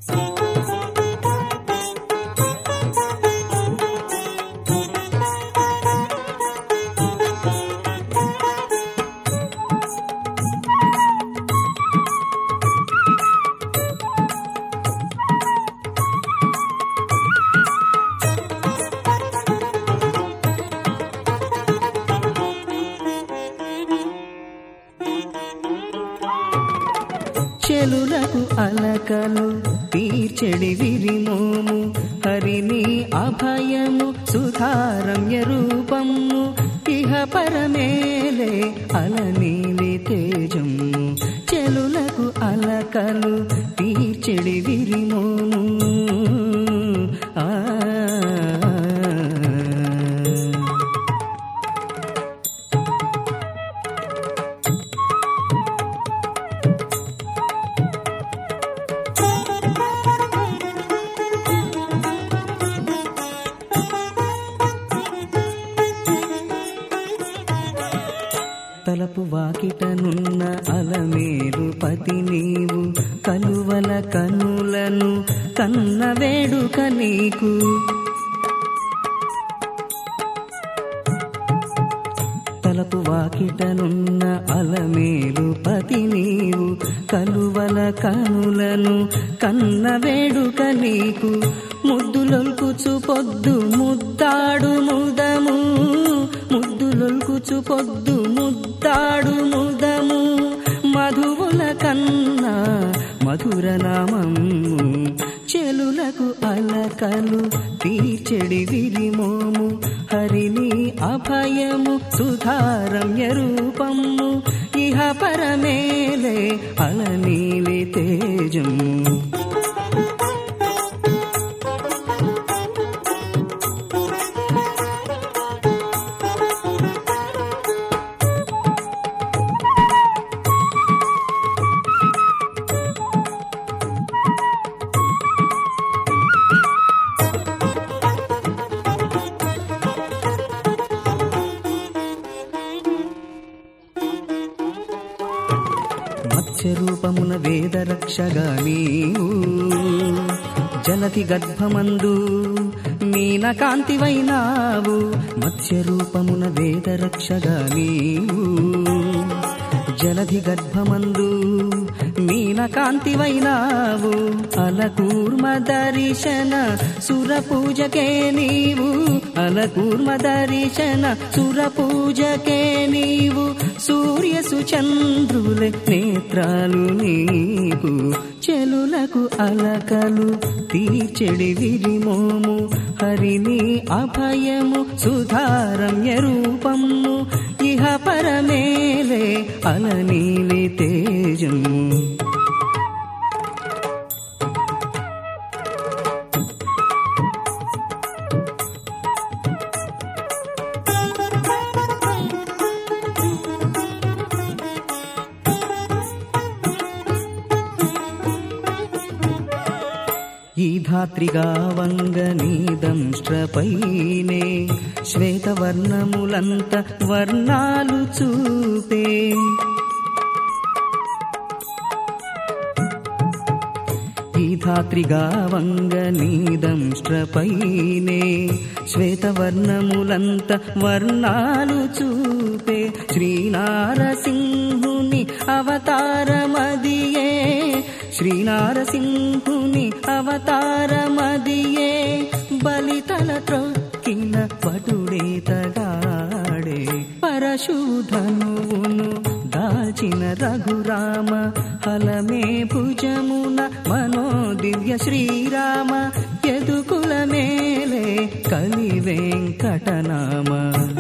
చెలులకు అలకలు తీర్చెడి విరిమోము హరిని అభయము సుధారమ్య రూపము ఇహ పరమేలే అలనీలి తేజము చెలులకు అలకలు తీర్చెడి విరిమోము ఆ తలపు వాకిటనున్న అలమేలు పతి నీవు కలువల కనులను కన్న వేడుక నీకు తలపు వాకిటనున్న అలమేలు పతి నీవు కలువల కనులను కన్న వేడుక నీకు ముద్దులొల్కుచు పొద్దు ముద్దాడు ముదము ముద్దులొల్కుచు పొద్దు ముద్దాడు ముదము మధువుల కన్నా మధుర నామము చెలులకు అలకలు తీర్చెడి విరిమోము హరిని అభయము సుధారమ్య రూపము ఇహ పరమేలే అలనీలి తేజము మత్స్య రూపమున వేద రక్షగా నీవు జలతి గర్భమందు మీన కాంతివైనావు మత్స్య రూపమున వేద రక్షగా నీవు జలధి గర్భమందు మీన కాంతివైనావు అలకూర్మ దర్శన సుర పూజకే నీవు అలకూర్మ దర్శన సుర పూజకే నీవు సూర్య సుచంద్రుల నేత్రాలు నీకు చెలులకు అలకలు తీర్చెడి విరిమోము హరిని అభయము సుధారమ్య రూపము ఇహ పరమేలే అలనీలి తేజము ఈ ధాత్రిగా వంగనీదంష్ట్రపైనే శ్వేతవర్ణములంత వర్ణాలు చూపే ఈ ధాత్రిగా వంగనీదంష్ట్రపైనే శ్వేతవర్ణములంత వర్ణాలు చూపే శ్రీనారసింహుని అవతారమదియే శ్రీనారసింహుని అవతారమదియే బలితల త్రొక్కిన పటుడే తగాడే పరశుధనువును దాచిన రఘురామ హలమే భుజమున మనో దివ్య శ్రీరామ యదుకుల మేలే కలి వెంకటనామ